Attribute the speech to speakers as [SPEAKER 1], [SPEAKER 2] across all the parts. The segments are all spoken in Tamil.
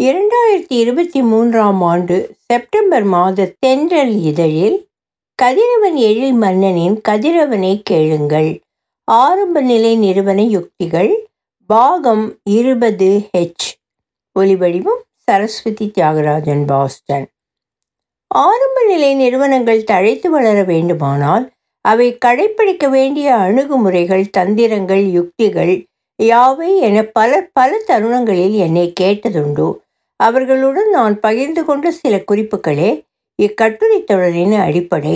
[SPEAKER 1] இரண்டாயிரத்தி இருபத்தி மூன்றாம் ஆண்டு செப்டம்பர் மாத தென்றல் இதழில் கதிரவன் எழில் மன்னனின் கதிரவனை கேளுங்கள் ஆரம்ப நிலை நிறுவன யுக்திகள் பாகம் இருபது ஹெச் ஒலிவடிவம் சரஸ்வதி தியாகராஜன் பாஸ்டன் ஆரம்ப நிலை நிறுவனங்கள் தழைத்து வளர வேண்டுமானால் அவை கடைப்பிடிக்க வேண்டிய அணுகுமுறைகள் தந்திரங்கள் யுக்திகள் யாவை என பலர் பல தருணங்களில் என்னை கேட்டதுண்டு அவர்களுடன் நான் பகிர்ந்து கொண்ட சில குறிப்புகளே இக்கட்டுரை தொடரின் அடிப்படை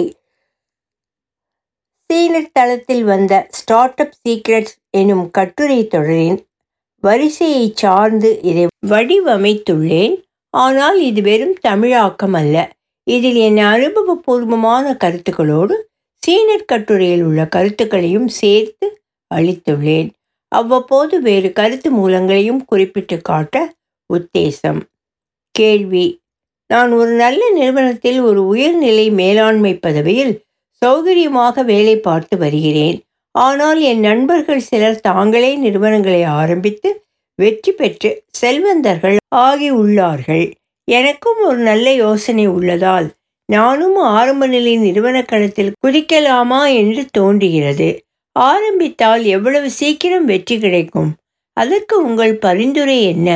[SPEAKER 1] சீனர் தளத்தில் வந்த ஸ்டார்ட் அப் சீக்ரெட்ஸ் எனும் கட்டுரை தொடரின் வரிசையை சார்ந்து இதை வடிவமைத்துள்ளேன் ஆனால் இது வெறும் தமிழாக்கம் அல்ல இதில் என் அனுபவபூர்வமான கருத்துக்களோடு சீனர் கட்டுரையில் உள்ள கருத்துக்களையும் சேர்த்து அளித்துள்ளேன் அவ்வப்போது வேறு கருத்து மூலங்களையும் குறிப்பிட்டு காட்ட உத்தேசம் கேள்வி நான் ஒரு நல்ல நிறுவனத்தில் ஒரு உயர்நிலை மேலாண்மை பதவியில் சௌகரியமாக வேலை பார்த்து வருகிறேன் ஆனால் என் நண்பர்கள் சிலர் தாங்களே நிறுவனங்களை ஆரம்பித்து வெற்றி பெற்று செல்வந்தர்கள் ஆகி உள்ளார்கள் எனக்கும் ஒரு நல்ல யோசனை உள்ளதால் நானும் ஆரம்ப நிலை நிறுவன களத்தில் குதிக்கலாமா என்று தோன்றுகிறது ஆரம்பித்தால் எவ்வளவு சீக்கிரம் வெற்றி கிடைக்கும் அதற்கு உங்கள் பரிந்துரை என்ன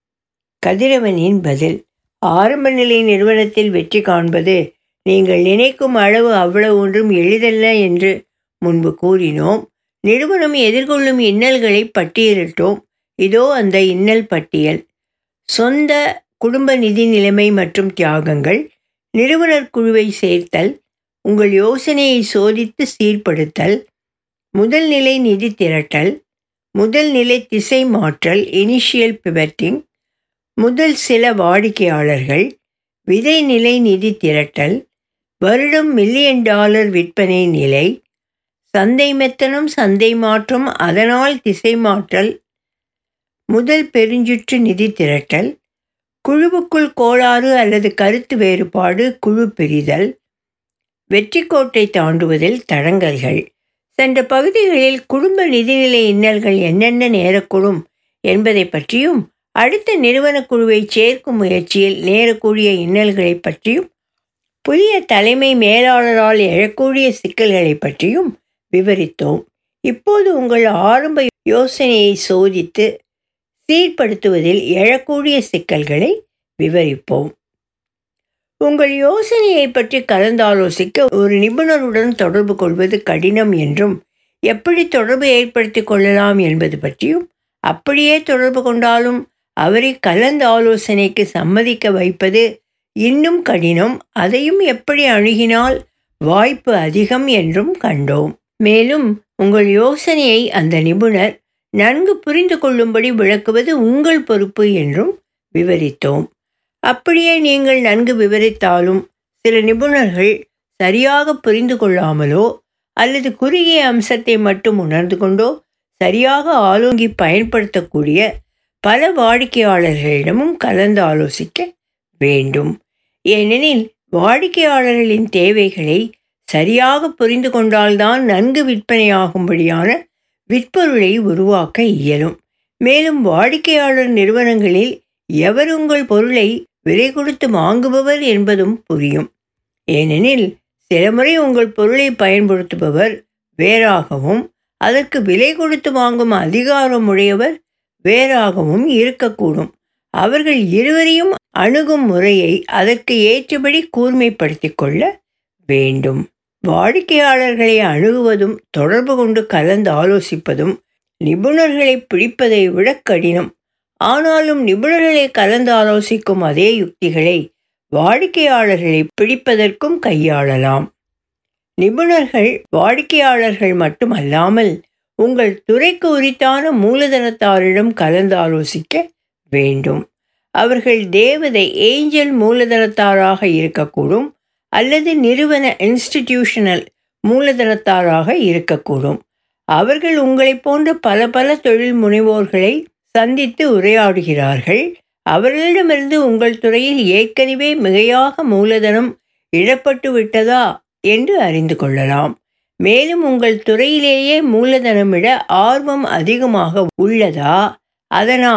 [SPEAKER 1] கதிரவனின் பதில் ஆரம்ப நிலை நிறுவனத்தில் வெற்றி காண்பது நீங்கள் நினைக்கும் அளவு அவ்வளவு ஒன்றும் எளிதல்ல என்று முன்பு கூறினோம் நிறுவனம் எதிர்கொள்ளும் இன்னல்களை பட்டியலிட்டோம் இதோ அந்த இன்னல் பட்டியல் சொந்த குடும்ப நிதி நிலைமை மற்றும் தியாகங்கள் நிறுவனர் குழுவை சேர்த்தல் உங்கள் யோசனையை சோதித்து சீர்படுத்தல் முதல் நிலை நிதி திரட்டல் முதல் நிலை திசை மாற்றல் இனிஷியல் பிவட்டிங் முதல் சில வாடிக்கையாளர்கள் விதை நிலை நிதி திரட்டல் வருடம் மில்லியன் டாலர் விற்பனை நிலை சந்தை மெத்தனம் சந்தை மாற்றம் அதனால் திசை மாற்றல் முதல் பெருஞ்சுற்று நிதி திரட்டல் குழுவுக்குள் கோளாறு அல்லது கருத்து வேறுபாடு குழு பிரிதல் வெற்றி கோட்டை தாண்டுவதில் தடங்கல்கள் சென்ற பகுதிகளில் குடும்ப நிதிநிலை இன்னல்கள் என்னென்ன நேரக்கூடும் என்பதை பற்றியும் அடுத்த நிறுவன குழுவை சேர்க்கும் முயற்சியில் நேரக்கூடிய இன்னல்களை பற்றியும் புதிய தலைமை மேலாளரால் எழக்கூடிய சிக்கல்களை பற்றியும் விவரித்தோம் இப்போது உங்கள் ஆரம்ப யோசனையை சோதித்து சீர்படுத்துவதில் எழக்கூடிய சிக்கல்களை விவரிப்போம் உங்கள் யோசனையை பற்றி கலந்தாலோசிக்க ஒரு நிபுணருடன் தொடர்பு கொள்வது கடினம் என்றும் எப்படி தொடர்பு ஏற்படுத்தி கொள்ளலாம் என்பது பற்றியும் அப்படியே தொடர்பு கொண்டாலும் அவரை கலந்து ஆலோசனைக்கு சம்மதிக்க வைப்பது இன்னும் கடினம் அதையும் எப்படி அணுகினால் வாய்ப்பு அதிகம் என்றும் கண்டோம் மேலும் உங்கள் யோசனையை அந்த நிபுணர் நன்கு புரிந்து கொள்ளும்படி விளக்குவது உங்கள் பொறுப்பு என்றும் விவரித்தோம் அப்படியே நீங்கள் நன்கு விவரித்தாலும் சில நிபுணர்கள் சரியாக புரிந்து கொள்ளாமலோ அல்லது குறுகிய அம்சத்தை மட்டும் உணர்ந்து கொண்டோ சரியாக ஆலோங்கி பயன்படுத்தக்கூடிய பல வாடிக்கையாளர்களிடமும் கலந்து ஆலோசிக்க வேண்டும் ஏனெனில் வாடிக்கையாளர்களின் தேவைகளை சரியாக புரிந்து கொண்டால்தான் நன்கு விற்பனையாகும்படியான விற்பொருளை உருவாக்க இயலும் மேலும் வாடிக்கையாளர் நிறுவனங்களில் எவர் உங்கள் பொருளை விலை கொடுத்து வாங்குபவர் என்பதும் புரியும் ஏனெனில் சில முறை உங்கள் பொருளை பயன்படுத்துபவர் வேறாகவும் அதற்கு விலை கொடுத்து வாங்கும் அதிகாரம் உடையவர் வேறாகவும் இருக்கக்கூடும் அவர்கள் இருவரையும் அணுகும் முறையை அதற்கு ஏற்றபடி கூர்மைப்படுத்தி கொள்ள வேண்டும் வாடிக்கையாளர்களை அணுகுவதும் தொடர்பு கொண்டு கலந்து ஆலோசிப்பதும் நிபுணர்களை பிடிப்பதை விட கடினம் ஆனாலும் நிபுணர்களை கலந்து ஆலோசிக்கும் அதே யுக்திகளை வாடிக்கையாளர்களை பிடிப்பதற்கும் கையாளலாம் நிபுணர்கள் வாடிக்கையாளர்கள் மட்டுமல்லாமல் உங்கள் துறைக்கு உரித்தான மூலதனத்தாரிடம் கலந்து ஆலோசிக்க வேண்டும் அவர்கள் தேவதை ஏஞ்சல் மூலதனத்தாராக இருக்கக்கூடும் அல்லது நிறுவன இன்ஸ்டிடியூஷனல் மூலதனத்தாராக இருக்கக்கூடும் அவர்கள் உங்களைப் போன்ற பல பல தொழில் முனைவோர்களை சந்தித்து உரையாடுகிறார்கள் அவர்களிடமிருந்து உங்கள் துறையில் ஏற்கனவே மிகையாக மூலதனம் இழப்பட்டு விட்டதா என்று அறிந்து கொள்ளலாம் மேலும் உங்கள் துறையிலேயே மூலதனமிட ஆர்வம் அதிகமாக உள்ளதா அதனால்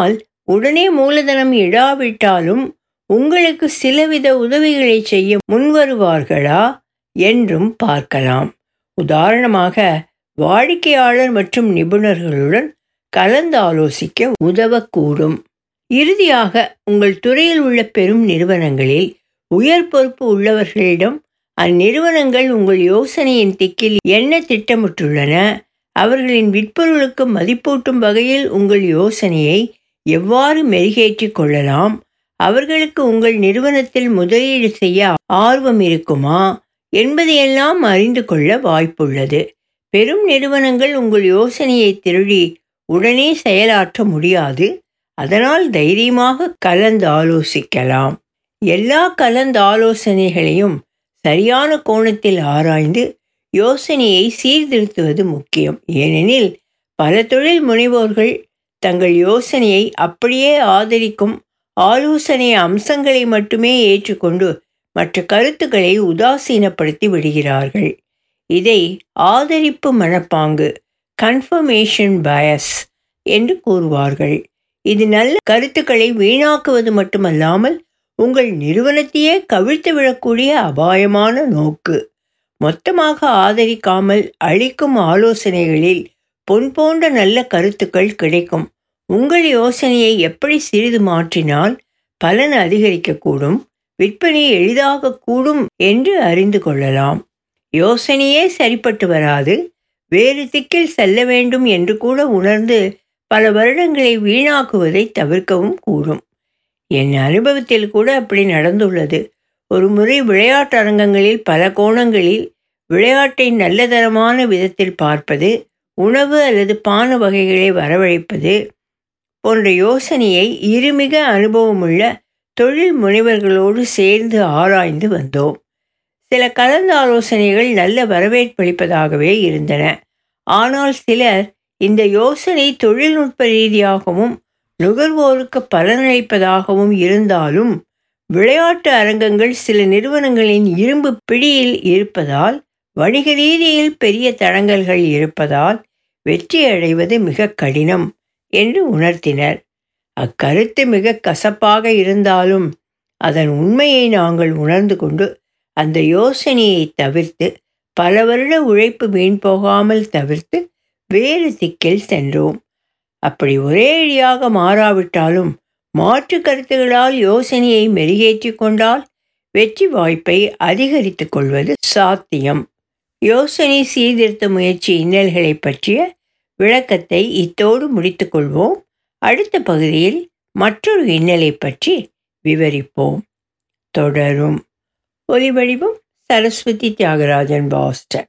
[SPEAKER 1] உடனே மூலதனம் இடாவிட்டாலும் உங்களுக்கு சிலவித உதவிகளை செய்ய முன்வருவார்களா என்றும் பார்க்கலாம் உதாரணமாக வாடிக்கையாளர் மற்றும் நிபுணர்களுடன் கலந்து ஆலோசிக்க உதவக்கூடும் இறுதியாக உங்கள் துறையில் உள்ள பெரும் நிறுவனங்களில் உயர் பொறுப்பு உள்ளவர்களிடம் அந்நிறுவனங்கள் உங்கள் யோசனையின் திக்கில் என்ன திட்டமிட்டுள்ளன அவர்களின் விற்பொருளுக்கு மதிப்பூட்டும் வகையில் உங்கள் யோசனையை எவ்வாறு மெருகேற்றிக் கொள்ளலாம் அவர்களுக்கு உங்கள் நிறுவனத்தில் முதலீடு செய்ய ஆர்வம் இருக்குமா என்பதையெல்லாம் அறிந்து கொள்ள வாய்ப்புள்ளது பெரும் நிறுவனங்கள் உங்கள் யோசனையை திருடி உடனே செயலாற்ற முடியாது அதனால் தைரியமாக கலந்து ஆலோசிக்கலாம் எல்லா கலந்து ஆலோசனைகளையும் சரியான கோணத்தில் ஆராய்ந்து யோசனையை சீர்திருத்துவது முக்கியம் ஏனெனில் பல தொழில் முனைவோர்கள் தங்கள் யோசனையை அப்படியே ஆதரிக்கும் ஆலோசனை அம்சங்களை மட்டுமே ஏற்றுக்கொண்டு மற்ற கருத்துக்களை உதாசீனப்படுத்தி விடுகிறார்கள் இதை ஆதரிப்பு மனப்பாங்கு கன்ஃபர்மேஷன் பயஸ் என்று கூறுவார்கள் இது நல்ல கருத்துக்களை வீணாக்குவது மட்டுமல்லாமல் உங்கள் நிறுவனத்தையே கவிழ்த்து விடக்கூடிய அபாயமான நோக்கு மொத்தமாக ஆதரிக்காமல் அளிக்கும் ஆலோசனைகளில் பொன் போன்ற நல்ல கருத்துக்கள் கிடைக்கும் உங்கள் யோசனையை எப்படி சிறிது மாற்றினால் பலன் அதிகரிக்கக்கூடும் விற்பனை எளிதாக கூடும் என்று அறிந்து கொள்ளலாம் யோசனையே சரிப்பட்டு வராது வேறு திக்கில் செல்ல வேண்டும் என்று கூட உணர்ந்து பல வருடங்களை வீணாக்குவதை தவிர்க்கவும் கூடும் என் அனுபவத்தில் கூட அப்படி நடந்துள்ளது ஒரு முறை விளையாட்டு அரங்கங்களில் பல கோணங்களில் விளையாட்டை நல்லதரமான விதத்தில் பார்ப்பது உணவு அல்லது பான வகைகளை வரவழைப்பது போன்ற யோசனையை இருமிக அனுபவமுள்ள தொழில் முனைவர்களோடு சேர்ந்து ஆராய்ந்து வந்தோம் சில கலந்து ஆலோசனைகள் நல்ல வரவேற்பளிப்பதாகவே இருந்தன ஆனால் சிலர் இந்த யோசனை தொழில்நுட்ப ரீதியாகவும் நுகர்வோருக்கு பலனளிப்பதாகவும் இருந்தாலும் விளையாட்டு அரங்கங்கள் சில நிறுவனங்களின் இரும்பு பிடியில் இருப்பதால் வணிக ரீதியில் பெரிய தடங்கல்கள் இருப்பதால் வெற்றி அடைவது மிக கடினம் என்று உணர்த்தினர் அக்கருத்து மிக கசப்பாக இருந்தாலும் அதன் உண்மையை நாங்கள் உணர்ந்து கொண்டு அந்த யோசனையை தவிர்த்து பல வருட உழைப்பு வீண் போகாமல் தவிர்த்து வேறு திக்கில் சென்றோம் அப்படி ஒரேடியாக மாறாவிட்டாலும் மாற்று கருத்துகளால் யோசனையை மெருகேற்றி கொண்டால் வெற்றி வாய்ப்பை அதிகரித்து கொள்வது சாத்தியம் யோசனை சீர்திருத்த முயற்சி இன்னல்களை பற்றிய விளக்கத்தை இத்தோடு முடித்துக்கொள்வோம் அடுத்த பகுதியில் மற்றொரு இன்னலை பற்றி விவரிப்போம் தொடரும் ஒலிவடிவம் சரஸ்வதி தியாகராஜன் பாஸ்டன்